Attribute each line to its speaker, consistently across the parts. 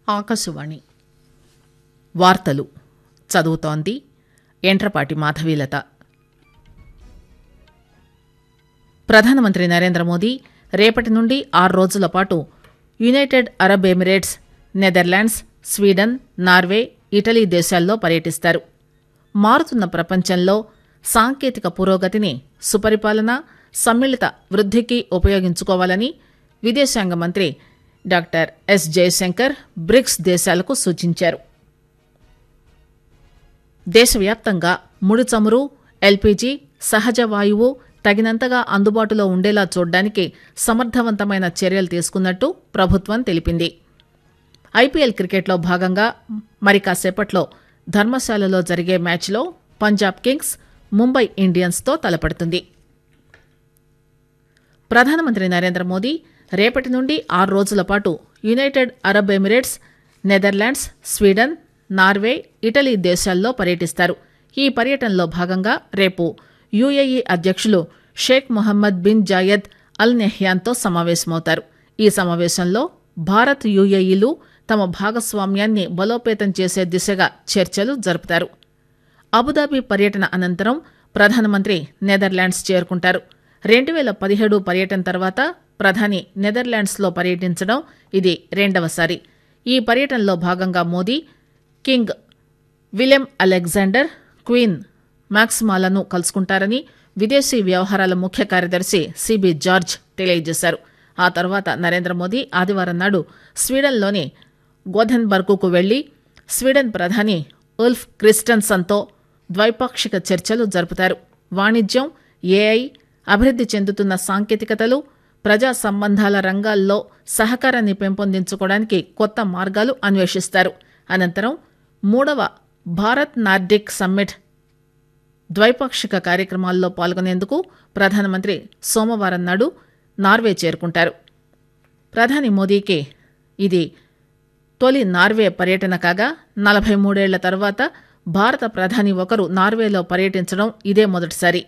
Speaker 1: ఆకాశవాణి వార్తలు చదువుతోంది ఎంట్రపాటి మాధవీలత ప్రధానమంత్రి నరేంద్ర మోదీ రేపటి నుండి ఆరు రోజుల పాటు United Arab Emirates Netherlands Sweden Norway Italy దేశాల్లో పర్యటిస్తారు మారుతున్న ప్రపంచంలో సాంకేతిక పురోగతిని సుపరిపాలన సమ్మిళిత వృద్ధికి ఉపయోగించుకోవాలని విదేశాంగ మంత్రి డాక్టర్ ఎస్ జయశంకర్ బ్రిక్స్ దేశాలకు సూచించారు దేశవ్యాప్తంగా ముడి చమురు ఎల్పీజీ సహజ వాయువు తగినంతగా అందుబాటులో ఉండేలా చూడ్డానికి సమర్థవంతమైన చర్యలు తీసుకున్నట్టు ప్రభుత్వం తెలిపింది ఐపీఎల్ క్రికెట్లో భాగంగా మరి కాసేపట్లో ధర్మశాలలో జరిగే మ్యాచ్లో పంజాబ్ కింగ్స్ ముంబై ఇండియన్స్తో తలపడుతుంది ప్రధానమంత్రి నరేంద్ర మోదీ రేపటి నుండి ఆరు రోజుల పాటు United Arab Emirates Netherlands Sweden Norway Italy దేశాల్లో పర్యటిస్తారు ఈ పర్యటనలో భాగంగా రేపు యుఏఈ అధ్యక్షులు Sheikh Mohammed bin Zayed Al నెహ్యాన్తో సమావేశమవుతారు ఈ సమావేశంలో భారత్ యుఏఈలు తమ భాగస్వామ్యాన్ని బలోపేతం చేసే దిశగా చర్చలు జరుపుతారు అబుదాబి పర్యటన అనంతరం ప్రధానమంత్రి నెదర్లాండ్స్ చేరుకుంటారు రెండు వేల పదిహేడు పర్యటన తర్వాత ప్రధాని నెదర్లాండ్స్లో పర్యటించడం ఇది రెండవసారి ఈ పర్యటనలో భాగంగా Modi king Willem Alexander queen మాక్సిమాలను కలుసుకుంటారని విదేశీ వ్యవహారాల ముఖ్య కార్యదర్శి సిబి జార్జ్ తెలియజేశారు ఆ తర్వాత నరేంద్ర మోదీ ఆదివారం నాడు స్వీడన్లోని గోధెన్బర్గ్కు వెళ్లి స్వీడన్ ప్రధాని ఉల్ఫ్ క్రిస్టన్సన్తో ద్వైపాక్షిక చర్చలు జరుపుతారు వాణిజ్యం ఏఐ అభివృద్ది చెందుతున్న సాంకేతికతలు ప్రజా సంబంధాల రంగాల్లో సహకారాన్ని పెంపొందించుకోవడానికి కొత్త మార్గాలు అన్వేషిస్తారు అనంతరం మూడవ భారత్ నార్డిక్ సమ్మిట్ ద్వైపాక్షిక కార్యక్రమాల్లో పాల్గొనేందుకు ప్రధానమంత్రి సోమవారం నాడు నార్వే చేరుకుంటారు ప్రధాని మోదీకి ఇది తొలి నార్వే పర్యటన కాగా నలభై మూడేళ్ల తర్వాత భారత ప్రధాని ఒకరు నార్వేలో పర్యటించడం ఇదే మొదటిసారి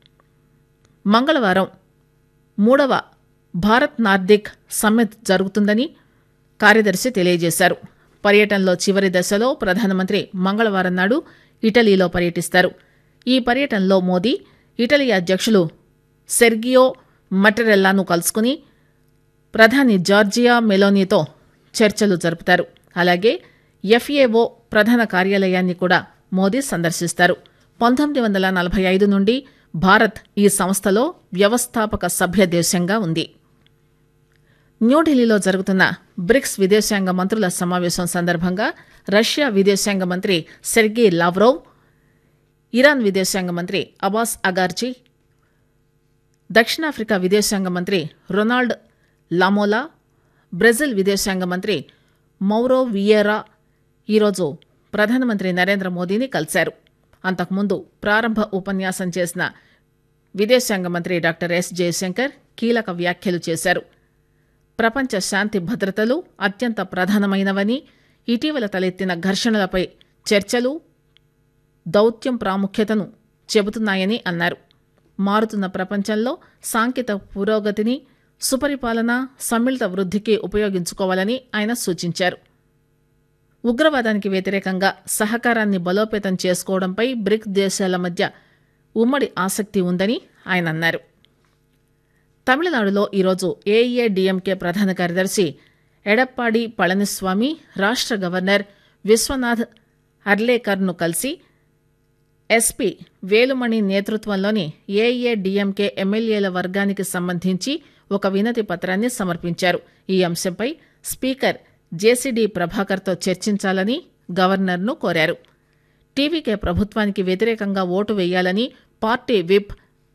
Speaker 1: మంగళవారం మూడవ భారత్ నార్దిక్ సమ్మిట్ జరుగుతుందని కార్యదర్శి తెలియజేశారు పర్యటనలో చివరి దశలో ప్రధానమంత్రి మంగళవారం నాడు ఇటలీలో పర్యటిస్తారు ఈ పర్యటనలో మోదీ ఇటలీ అధ్యక్షులు సెర్గియో మటరెల్లాను కలుసుకుని ప్రధాని జార్జియా మెలోనీతో చర్చలు జరుపుతారు అలాగే ఎఫ్ఏఓ ప్రధాన కార్యాలయాన్ని కూడా మోదీ సందర్శిస్తారు పంతొమ్మిది వందల నలభై ఐదు నుండి భారత్ ఈ సంస్థలో వ్యవస్థాపక సభ్య దేశంగా ఉంది న్యూఢిల్లీలో జరుగుతున్న బ్రిక్స్ విదేశాంగ మంత్రుల సమావేశం సందర్భంగా రష్యా విదేశాంగ మంత్రి సెర్గీ లావ్రోవ్ ఇరాన్ విదేశాంగ మంత్రి అబాస్ అగార్జీ దక్షిణాఫ్రికా విదేశాంగ మంత్రి రొనాల్డ్ లామోలా బ్రెజిల్ విదేశాంగ మంత్రి మౌరో వియేరా ఈరోజు ప్రధానమంత్రి నరేంద్ర మోదీని కలిశారు అంతకుముందు ప్రారంభ ఉపన్యాసం చేసిన విదేశాంగ మంత్రి డాక్టర్ ఎస్ జయశంకర్ కీలక వ్యాఖ్యలు చేశారు ప్రపంచ శాంతి భద్రతలు అత్యంత ప్రధానమైనవని ఇటీవల తలెత్తిన ఘర్షణలపై చర్చలు దౌత్యం ప్రాముఖ్యతను చెబుతున్నాయని అన్నారు మారుతున్న ప్రపంచంలో సాంకేతిక పురోగతిని సుపరిపాలన సమ్మిళిత వృద్ధికి ఉపయోగించుకోవాలని ఆయన సూచించారు ఉగ్రవాదానికి వ్యతిరేకంగా సహకారాన్ని బలోపేతం చేసుకోవడంపై బ్రిక్ దేశాల మధ్య ఉమ్మడి ఆసక్తి ఉందని ఆయన అన్నారు తమిళనాడులో ఈరోజు ఏఏడీఎంకే ప్రధాన కార్యదర్శి ఎడప్పాడి పళనిస్వామి రాష్ట్ర గవర్నర్ విశ్వనాథ్ అర్లేకర్ను కలిసి ఎస్పీ వేలుమణి నేతృత్వంలోని ఏఏడీఎంకే ఎమ్మెల్యేల వర్గానికి సంబంధించి ఒక వినతి పత్రాన్ని సమర్పించారు ఈ అంశంపై స్పీకర్ జేసీడీ ప్రభాకర్తో చర్చించాలని గవర్నర్ను కోరారు టీవీకే ప్రభుత్వానికి వ్యతిరేకంగా ఓటు వేయాలని పార్టీ విప్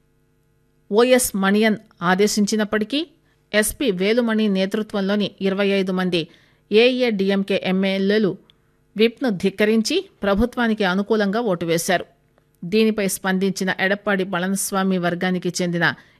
Speaker 1: ఓఎస్ మణియన్ ఆదేశించినప్పటికీ ఎస్పీ వేలుమణి నేతృత్వంలోని ఇరవై ఐదు మంది ఏఏడీఎంకే ఎమ్మెల్యేలు విప్ను ధిక్కరించి ప్రభుత్వానికి అనుకూలంగా ఓటు వేశారు దీనిపై స్పందించిన ఎడప్పాడి పళనిస్వామి వర్గానికి చెందిన